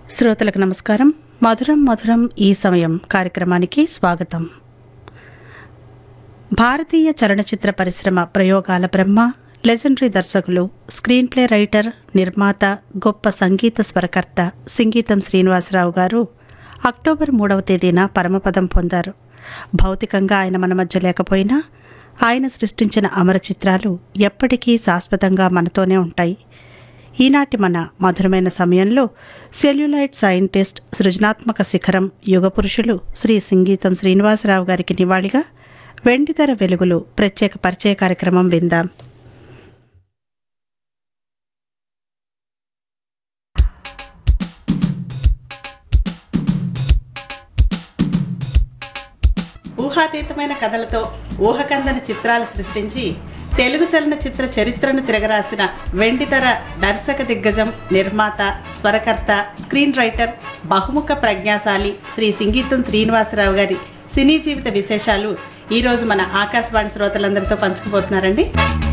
శ్రోతలకు నమస్కారం మధురం మధురం ఈ సమయం కార్యక్రమానికి స్వాగతం భారతీయ చలనచిత్ర పరిశ్రమ ప్రయోగాల బ్రహ్మ లెజెండరీ దర్శకులు స్క్రీన్ ప్లే రైటర్ నిర్మాత గొప్ప సంగీత స్వరకర్త సంగీతం శ్రీనివాసరావు గారు అక్టోబర్ మూడవ తేదీన పరమపదం పొందారు భౌతికంగా ఆయన మన మధ్య లేకపోయినా ఆయన సృష్టించిన అమర చిత్రాలు ఎప్పటికీ శాశ్వతంగా మనతోనే ఉంటాయి ఈనాటి మన మధురమైన సమయంలో సెల్యులైట్ సైంటిస్ట్ సృజనాత్మక శిఖరం యుగ పురుషులు శ్రీ సంగీతం శ్రీనివాసరావు గారికి నివాళిగా వెండితెర వెలుగులు ప్రత్యేక పరిచయ కార్యక్రమం విందాం ఊహాతీతమైన కథలతో ఊహకందని చిత్రాలు సృష్టించి తెలుగు చలనచిత్ర చరిత్రను తిరగరాసిన వెండితెర దర్శక దిగ్గజం నిర్మాత స్వరకర్త స్క్రీన్ రైటర్ బహుముఖ ప్రజ్ఞాశాలి శ్రీ సంగీతం శ్రీనివాసరావు గారి సినీ జీవిత విశేషాలు ఈరోజు మన ఆకాశవాణి శ్రోతలందరితో పంచుకుపోతున్నారండి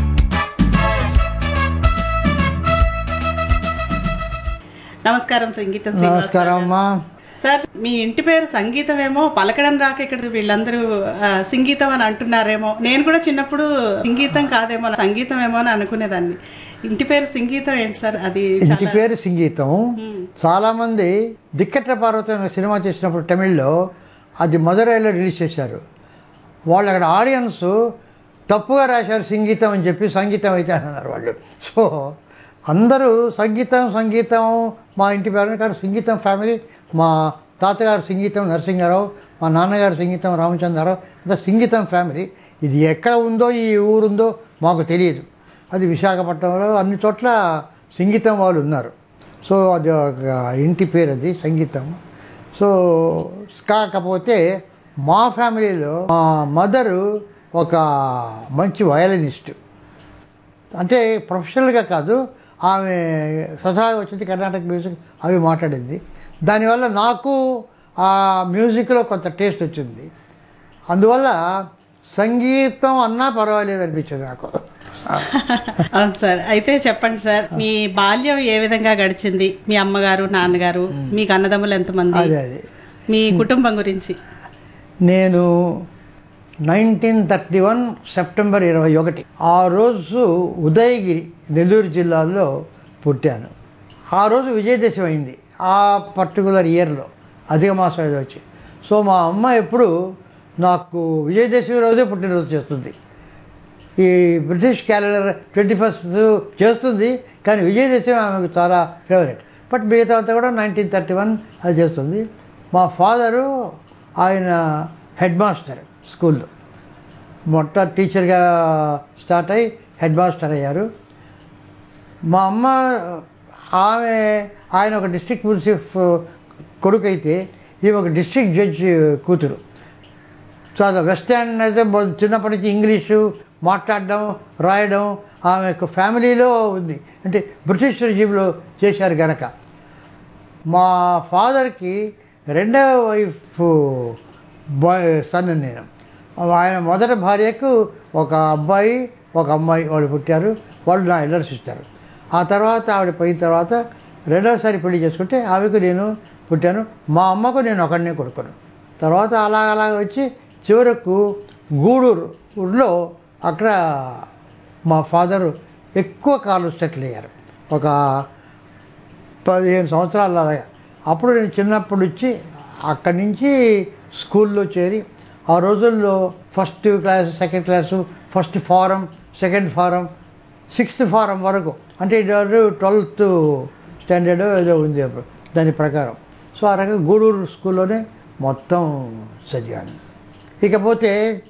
నమస్కారం సంగీతం శ్రీనివాసరావు నమస్కారం గారు. అమ్మా సార్ మీ ఇంటి పేరు సంగీతం ఏమో పలకడం రాక ఇక్కడ వీళ్ళందరూ ఆ, సంగీతం అని అంటున్నారేమో నేను కూడా చిన్నప్పుడు సంగీతం కాదేమో సంగీతం ఏమో అని అనుకునేదాన్ని ఇంటి పేరు సంగీతం ఏంటి సార్ అది ఇంటి చాలా పేరు సంగీతం చాలామంది దిక్కట్ల పార్వతి అనే సినిమా చేసినప్పుడు తమిళ్లో అది మధురైలో రిలీజ్ చేశారు వాళ్ళు అక్కడ ఆడియన్స్ తప్పుగా రాశారు సంగీతం అని చెప్పి సంగీతం అయితే అని అన్నారు వాళ్ళు సో అందరూ సంగీతం సంగీతం మా ఇంటి పేరు కానీ సంగీతం ఫ్యామిలీ మా తాతగారు సంగీతం నరసింహారావు మా నాన్నగారు సంగీతం రామచంద్రరావు అంతా సంగీతం ఫ్యామిలీ ఇది ఎక్కడ ఉందో ఈ ఊరుందో మాకు తెలియదు అది విశాఖపట్నంలో అన్ని చోట్ల సంగీతం వాళ్ళు ఉన్నారు సో అది ఒక ఇంటి పేరు అది సంగీతం సో కాకపోతే మా ఫ్యామిలీలో మా మదరు ఒక మంచి వయలినిస్ట్ అంటే ప్రొఫెషనల్గా కాదు ఆమె స్వతహాగా వచ్చింది కర్ణాటక మ్యూజిక్ అవి మాట్లాడింది దానివల్ల నాకు ఆ మ్యూజిక్లో కొంత టేస్ట్ వచ్చింది అందువల్ల సంగీతం అన్నా పర్వాలేదు అనిపించింది నాకు అవును సార్ అయితే చెప్పండి సార్ మీ బాల్యం ఏ విధంగా గడిచింది మీ అమ్మగారు నాన్నగారు మీకు అన్నదమ్ములు ఎంతమంది అదే అదే మీ కుటుంబం గురించి నేను నైన్టీన్ థర్టీ వన్ సెప్టెంబర్ ఇరవై ఒకటి ఆ రోజు ఉదయగిరి నెల్లూరు జిల్లాలో పుట్టాను ఆ రోజు విజయదశమి అయింది ఆ పర్టికులర్ ఇయర్లో అధిక మాసం ఏదో వచ్చి సో మా అమ్మ ఎప్పుడు నాకు విజయదశమి రోజే పుట్టినరోజు చేస్తుంది ఈ బ్రిటిష్ క్యాలెండర్ ట్వంటీ ఫస్ట్ చేస్తుంది కానీ విజయదశమి ఆమెకు చాలా ఫేవరెట్ బట్ మిగతా అంతా కూడా నైన్టీన్ థర్టీ వన్ అది చేస్తుంది మా ఫాదరు ఆయన హెడ్ మాస్టర్ స్కూల్లో మొట్ట టీచర్గా స్టార్ట్ అయ్యి హెడ్ మాస్టర్ అయ్యారు మా అమ్మ ఆమె ఆయన ఒక డిస్ట్రిక్ట్ మున్సిఫ్ కొడుకు అయితే ఈమె ఒక డిస్ట్రిక్ట్ జడ్జి కూతురు చాలా వెస్ట్ హ్యాండ్ అయితే మొ- చిన్నప్పటి నుంచి ఇంగ్లీషు మాట్లాడడం రాయడం ఆమె యొక్క ఫ్యామిలీలో ఉంది అంటే బ్రిటిష్ రెజీమ్లో చేశారు గనక మా ఫాదర్కి రెండవ వైఫ్ బాయ్ సన్ నేను ఆయన మొదటి భార్యకు ఒక అబ్బాయి ఒక అమ్మాయి వాళ్ళు పుట్టారు వాళ్ళు నా ఎల్డర్ సిస్టర్ ఆ తర్వాత ఆవిడ పోయిన తర్వాత రెండవసారి పెళ్లి చేసుకుంటే ఆమెకు నేను పుట్టాను మా అమ్మకు నేను ఒకడినే కొడుకును తర్వాత అలా అలా వచ్చి చివరకు గూడూరు ఊర్లో అక్కడ మా ఫాదరు ఎక్కువ కాలం సెటిల్ అయ్యారు ఒక పదిహేను సంవత్సరాల అలాగా అప్పుడు నేను చిన్నప్పటి నుంచి అక్కడి నుంచి స్కూల్లో చేరి ఆ రోజుల్లో first class second class first form second form sixth form వరకు అంటే ఇది ట్వెల్త్ స్టాండర్డ్ ఏదో ఉంది అప్పుడు దాని ప్రకారం సో ఆ రకంగా గూడూరు స్కూల్లోనే మొత్తం చదివాను ఇకపోతే